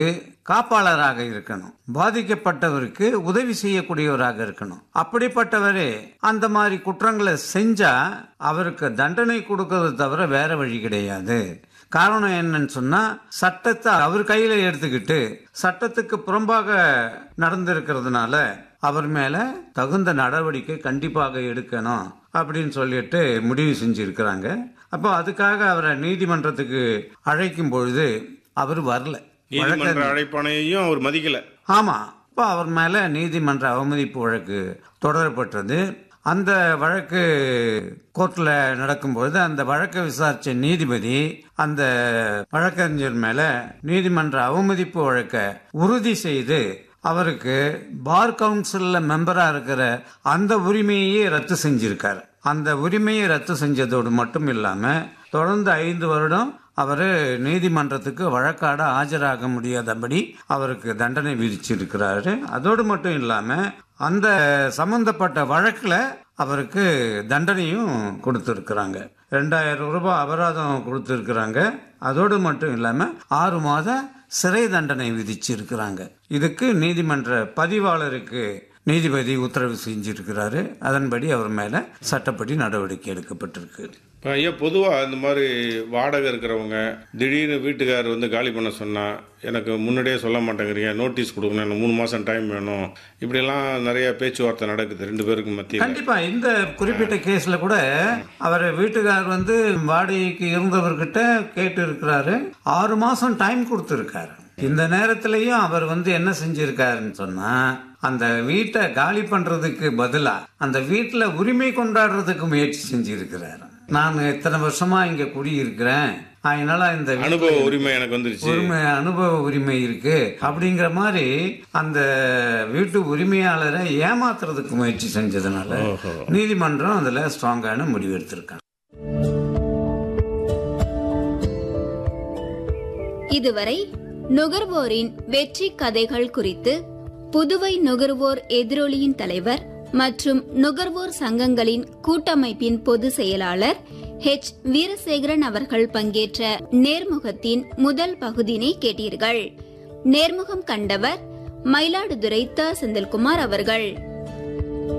காப்பாளராக இருக்கணும் பாதிக்கப்பட்டவருக்கு உதவி செய்யக்கூடியவராக இருக்கணும் அப்படிப்பட்டவரே அந்த மாதிரி குற்றங்களை செஞ்சா அவருக்கு தண்டனை கொடுக்கறது தவிர வேற வழி கிடையாது காரணம் என்னன்னு சொன்னா சட்டத்தை அவர் கையில எடுத்துக்கிட்டு சட்டத்துக்கு புறம்பாக நடந்திருக்கிறதுனால அவர் மேல தகுந்த நடவடிக்கை கண்டிப்பாக எடுக்கணும் அப்படின்னு சொல்லிட்டு முடிவு செஞ்சிருக்கிறாங்க அப்போ அதுக்காக அவரை நீதிமன்றத்துக்கு அழைக்கும் பொழுது அவர் வரல நீதிமன்ற அழைப்பானையும் அவர் மதிக்கல ஆமா இப்போ அவர் மேல நீதிமன்ற அவமதிப்பு வழக்கு தொடரப்பட்டது அந்த வழக்கு கோர்ட்ல நடக்கும்பொழுது அந்த வழக்கை விசாரிச்ச நீதிபதி அந்த வழக்கறிஞர் மேல நீதிமன்ற அவமதிப்பு வழக்கை உறுதி செய்து அவருக்கு பார் கவுன்சில்ல மெம்பரா இருக்கிற அந்த உரிமையே ரத்து செஞ்சிருக்காரு அந்த உரிமையை ரத்து செஞ்சதோடு மட்டும் இல்லாம தொடர்ந்து ஐந்து வருடம் அவரு நீதிமன்றத்துக்கு வழக்காட ஆஜராக முடியாதபடி அவருக்கு தண்டனை விதிச்சிருக்கிறாரு அதோடு மட்டும் இல்லாம அந்த சம்பந்தப்பட்ட வழக்குல அவருக்கு தண்டனையும் கொடுத்திருக்கிறாங்க ரெண்டாயிரம் ரூபாய் அபராதம் கொடுத்திருக்கிறாங்க அதோடு மட்டும் இல்லாம ஆறு மாத சிறை தண்டனை விதிச்சிருக்கிறாங்க இதுக்கு நீதிமன்ற பதிவாளருக்கு நீதிபதி உத்தரவு செஞ்சிருக்கிறாரு அதன்படி அவர் மேல சட்டப்படி நடவடிக்கை எடுக்கப்பட்டிருக்கு இப்போ ஐயா பொதுவாக இந்த மாதிரி வாடகை இருக்கிறவங்க திடீர்னு வீட்டுக்காரர் வந்து காலி பண்ண சொன்னால் எனக்கு முன்னாடியே சொல்ல மாட்டேங்கிறீங்க நோட்டீஸ் கொடுக்கணும் எனக்கு மூணு மாதம் டைம் வேணும் இப்படிலாம் நிறைய பேச்சுவார்த்தை நடக்குது ரெண்டு பேருக்கு மத்தியில் கண்டிப்பா இந்த குறிப்பிட்ட கேஸ்ல கூட அவர் வீட்டுக்காரர் வந்து வாடகைக்கு இருந்தவர்கிட்ட கேட்டு இருக்கிறாரு ஆறு மாசம் டைம் கொடுத்துருக்காரு இந்த நேரத்திலையும் அவர் வந்து என்ன செஞ்சிருக்காருன்னு சொன்னா அந்த வீட்டை காலி பண்றதுக்கு பதிலா அந்த வீட்டுல உரிமை கொண்டாடுறதுக்கு முயற்சி செஞ்சிருக்கிறாரு நான் எத்தனை வருஷமா இங்க குடியிருக்கிறேன் அதனால இந்த வீட்டுல அனுபவ உரிமை எனக்கு வந்துருச்சு உரிமை அனுபவ உரிமை இருக்கு அப்படிங்கிற மாதிரி அந்த வீட்டு உரிமையாளரை ஏமாத்துறதுக்கு முயற்சி செஞ்சதுனால நீதிமன்றம் அதுல ஸ்ட்ராங்கான முடிவு எடுத்திருக்காங்க இதுவரை நுகர்வோரின் வெற்றி கதைகள் குறித்து புதுவை நுகர்வோர் எதிரொலியின் தலைவர் மற்றும் நுகர்வோர் சங்கங்களின் கூட்டமைப்பின் பொதுச் செயலாளர் ஹெச் வீரசேகரன் அவர்கள் பங்கேற்ற நேர்முகத்தின் முதல் பகுதியினை கேட்டீர்கள் நேர்முகம் கண்டவர் மயிலாடுதுறை த செந்தில்குமார் அவர்கள்